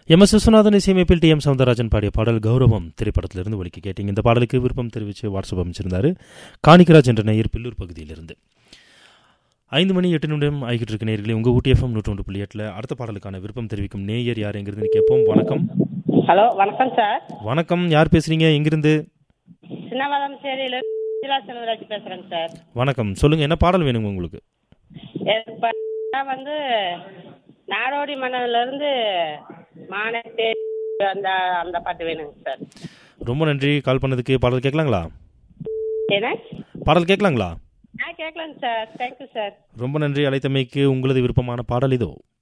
M S Viswanathan இசையமைப்பில் D M Soundararajan பாடிய பாடல் கௌரவம் திரைப்படத்திலிருந்து ஒலிக்க கேட்டீங்க இந்த பாடலுக்கு விருப்பம் தெரிவித்து வாட்ஸ்அப் அமைச்சிருந்தாரு காணிக்கராஜ் என்ற நேயர் பில்லூர் பகுதியிலிருந்து ஐந்து மணி எட்டு நிமிடம் ஆகிட்டு இருக்க நேயர்களே உங்கள் ஊட்டி எஃப்எம் நூற்றொன்று புள்ளி எட்டில் அடுத்த பாடலுக்கான விருப்பம் தெரிவிக்கும் நேயர் யார் எங்கிருந்து கேட்போம் வணக்கம் ஹலோ வணக்கம் சார் வணக்கம் யார் பேசுறீங்க எங்கிருந்து சின்னவதம் சேரியில சுஜிலா செல்வராஜ் பேசுறேங்க சார் வணக்கம் சொல்லுங்க என்ன பாடல் வேணுங்க உங்களுக்கு இப்ப நான் வந்து நாடோடி மன்னன்ல இருந்து மானத்தே அந்த அந்த பாட்டு வேணுங்க சார் ரொம்ப நன்றி கால் பண்ணதுக்கு பாடல் கேட்கலாங்களா என்ன பாடல் கேட்கலாங்களா ஆ கேட்கலாங்க சார் தேங்க்யூ சார் ரொம்ப நன்றி அழைத்தமைக்கு உங்களது விருப்பமான பாடல் இதோ